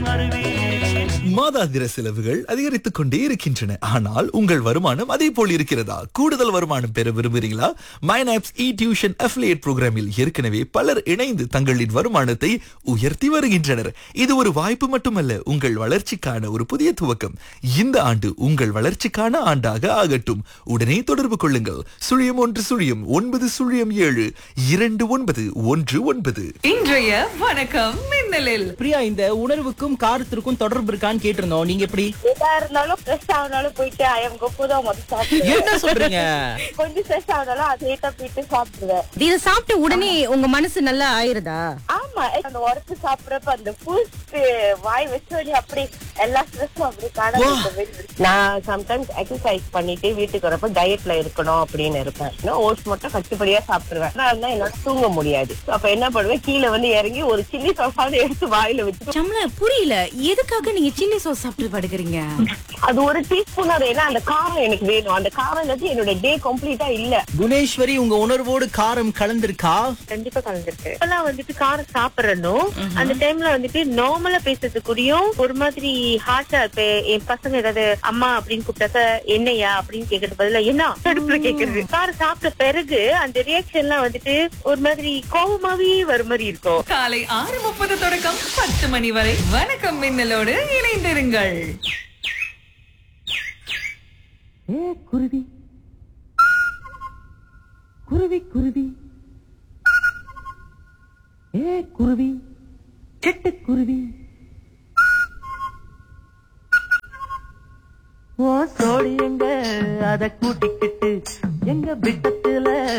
மாதாந்திர செலவுகள் அதிகரித்துக் கொண்டே இருக்கின்றன ஆனால் உங்கள் வருமானம் அதே போல் இருக்கிறதா கூடுதல் வருமானம் பெற விரும்புகிறீங்களா மைனாப்ஸ் இ டியூஷன் அஃபிலியேட் புரோகிராமில் ஏற்கனவே பலர் இணைந்து தங்களின் வருமானத்தை உயர்த்தி வருகின்றனர் இது ஒரு வாய்ப்பு மட்டுமல்ல உங்கள் வளர்ச்சிக்கான ஒரு புதிய துவக்கம் இந்த ஆண்டு உங்கள் வளர்ச்சிக்கான ஆண்டாக ஆகட்டும் உடனே தொடர்பு கொள்ளுங்கள் சுழியம் ஒன்று சுழியம் ஒன்பது சுழியம் ஏழு இரண்டு ஒன்பது ஒன்று ஒன்பது இன்றைய வணக்கம் மின்னலில் பிரியா இந்த உணர்வுக்கும் காரத்திற்கும் தொடர்பு இருக்கான்னு கேட்டிருந்தோம் நீங்க எப்படி எதா இருந்தாலும் ஸ்ட்ரெஸ் ஆனாலும் போயிட்டு ஐயம் கோப்புதான் முதல் சாப்பிடுவேன் என்ன சொல்றீங்க கொஞ்சம் ஸ்ட்ரெஸ் ஆனாலும் அதே தான் போயிட்டு சாப்பிடுவேன் இத சாப்பிட்ட உடனே உங்க மனசு நல்லா ஆயிருதா ஆமா அந்த உரத்து சாப்பிடுறப்ப அந்த பூஸ்ட் வாய் வச்சோடனே அப்படி எல்லா ஸ்ட்ரெஸ்ஸும் அப்படி காண நான் சம்டைம்ஸ் எக்ஸசைஸ் பண்ணிட்டு வீட்டுக்கு வரப்ப டயட்ல இருக்கணும் அப்படின்னு இருப்பேன் ஓட்ஸ் மட்டும் கட்டுப்படியா சாப்பிடுவேன் நான் இருந்தா என்னால தூங்க முடியாது அப்ப என்ன பண்ணுவேன் கீழே வந்து இறங்கி ஒரு சில்லி சாப்பாடு எடுத்து வாயில வச்சு சம்ல புரியல எதுக்காக நீங்க சில்லி சாஸ் சாப்பிட்டு படுக்கிறீங்க அது ஒரு டீஸ்பூன் அது ஏன்னா அந்த காரம் எனக்கு வேணும் அந்த காரம் இல்லாட்டி என்னோட டே கம்ப்ளீட்டா இல்ல குணேஸ்வரி உங்க உணர்வோடு காரம் கலந்திருக்கா கண்டிப்பா கலந்துருக்கு இப்பெல்லாம் வந்துட்டு காரம் சாப்பிடணும் அந்த டைம்ல வந்துட்டு நார்மலா பேசுறதுக்குடியும் ஒரு மாதிரி ஹார்ஷா இப்ப என் பசங்க ஏதாவது அம்மா அப்படின்னு கூப்பிட்டாக்க என்னையா அப்படின்னு கேக்குறது பதிலா என்ன தடுப்புல கேக்குறது காரம் சாப்பிட்ட பிறகு அந்த ரியாக்ஷன்லாம் வந்துட்டு ஒரு மாதிரி கோபமாவே வர மாதிரி இருக்கும் காலை ஆறு முப்பது தொடக்கம் பத்து மணி வரை வணக்கம் மின்னலோடு இணைந்திருங்கள் ஏ குருவி குருவி குருவி ஏ குருவி சிட்டுக்குருவி ஓ சோழி எங்க அத கூட